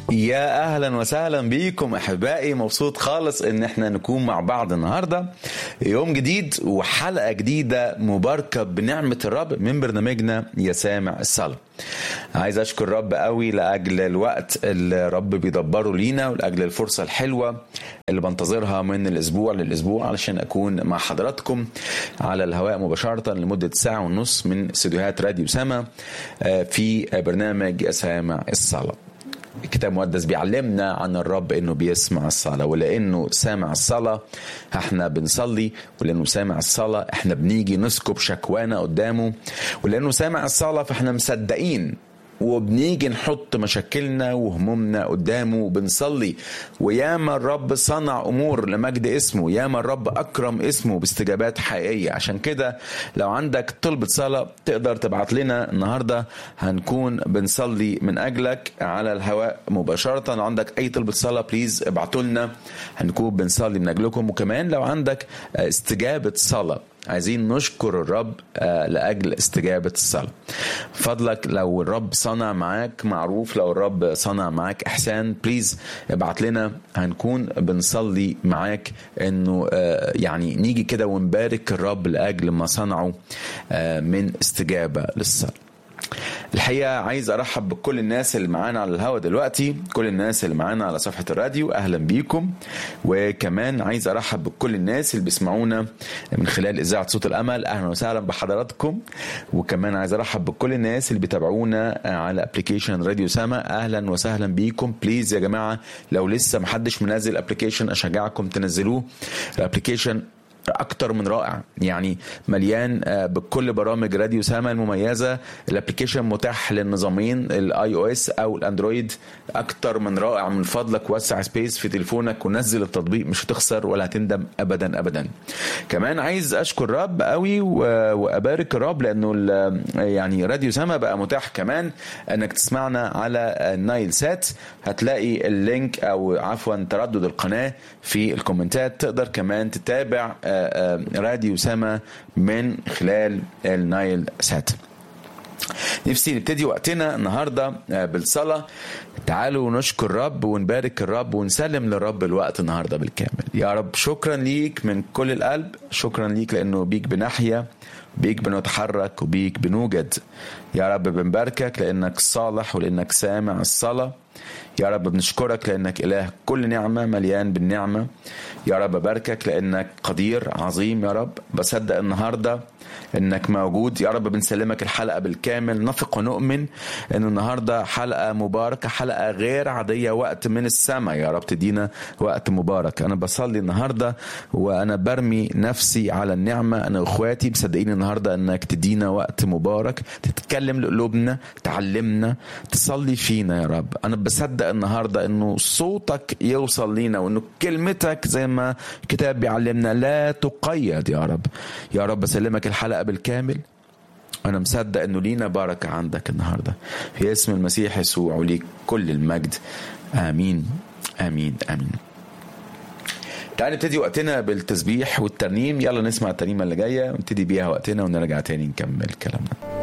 يا اهلا وسهلا بيكم احبائي مبسوط خالص ان احنا نكون مع بعض النهارده يوم جديد وحلقه جديده مباركه بنعمه الرب من برنامجنا يا سامع الصلاه عايز اشكر الرب قوي لاجل الوقت اللي الرب بيدبره لينا ولاجل الفرصه الحلوه اللي بنتظرها من الاسبوع للاسبوع علشان اكون مع حضراتكم على الهواء مباشره لمده ساعه ونص من استديوهات راديو سما في برنامج يا سامع الصلاه الكتاب المقدس بيعلمنا عن الرب انه بيسمع الصلاه ولانه سامع الصلاه احنا بنصلي ولانه سامع الصلاه احنا بنيجي نسكب شكوانا قدامه ولانه سامع الصلاه فاحنا مصدقين وبنيجي نحط مشاكلنا وهمومنا قدامه وبنصلي وياما الرب صنع امور لمجد اسمه ياما الرب اكرم اسمه باستجابات حقيقيه عشان كده لو عندك طلبة صلاة تقدر تبعت لنا النهارده هنكون بنصلي من اجلك على الهواء مباشرة لو عندك اي طلبة صلاة بليز ابعتوا لنا هنكون بنصلي من اجلكم وكمان لو عندك استجابة صلاة عايزين نشكر الرب لاجل استجابه الصلاه فضلك لو الرب صنع معاك معروف لو الرب صنع معاك احسان بليز ابعت لنا هنكون بنصلي معاك انه يعني نيجي كده ونبارك الرب لاجل ما صنعه من استجابه للصلاه الحقيقه عايز ارحب بكل الناس اللي معانا على الهوا دلوقتي كل الناس اللي معانا على صفحه الراديو اهلا بيكم وكمان عايز ارحب بكل الناس اللي بيسمعونا من خلال اذاعه صوت الامل اهلا وسهلا بحضراتكم وكمان عايز ارحب بكل الناس اللي بيتابعونا على ابلكيشن راديو سما اهلا وسهلا بيكم بليز يا جماعه لو لسه محدش منزل ابلكيشن اشجعكم تنزلوه الابلكيشن اكتر من رائع يعني مليان بكل برامج راديو سما المميزه الابلكيشن متاح للنظامين الاي او اس او الاندرويد اكتر من رائع من فضلك وسع سبيس في تليفونك ونزل التطبيق مش هتخسر ولا هتندم ابدا ابدا كمان عايز اشكر رب قوي وابارك الرب لانه يعني راديو سما بقى متاح كمان انك تسمعنا على النايل سات هتلاقي اللينك او عفوا تردد القناه في الكومنتات تقدر كمان تتابع راديو سما من خلال النايل سات نفسي نبتدي وقتنا النهارده بالصلاه تعالوا نشكر الرب ونبارك الرب ونسلم للرب الوقت النهارده بالكامل يا رب شكرا ليك من كل القلب شكرا ليك لانه بيك بنحيا بيك بنتحرك وبيك بنوجد يا رب بنباركك لانك صالح ولانك سامع الصلاه يا رب بنشكرك لانك اله كل نعمه مليان بالنعمه يا رب بباركك لانك قدير عظيم يا رب بصدق النهارده انك موجود يا رب بنسلمك الحلقه بالكامل نثق ونؤمن ان النهارده حلقه مباركه حلقه غير عاديه وقت من السماء يا رب تدينا وقت مبارك انا بصلي النهارده وانا برمي نفسي على النعمه انا واخواتي مصدقين النهارده انك تدينا وقت مبارك تتكلم لقلوبنا تعلمنا تصلي فينا يا رب انا بصدق النهارده انه صوتك يوصل لينا وانه كلمتك زي ما الكتاب بيعلمنا لا تقيد يا رب يا رب بسلمك الحلقه بالكامل أنا مصدق إنه لينا بركة عندك النهاردة في اسم المسيح يسوع وليك كل المجد آمين آمين آمين تعالى نبتدي وقتنا بالتسبيح والترنيم يلا نسمع الترنيمة اللي جاية ونبتدي بيها وقتنا ونرجع تاني نكمل كلامنا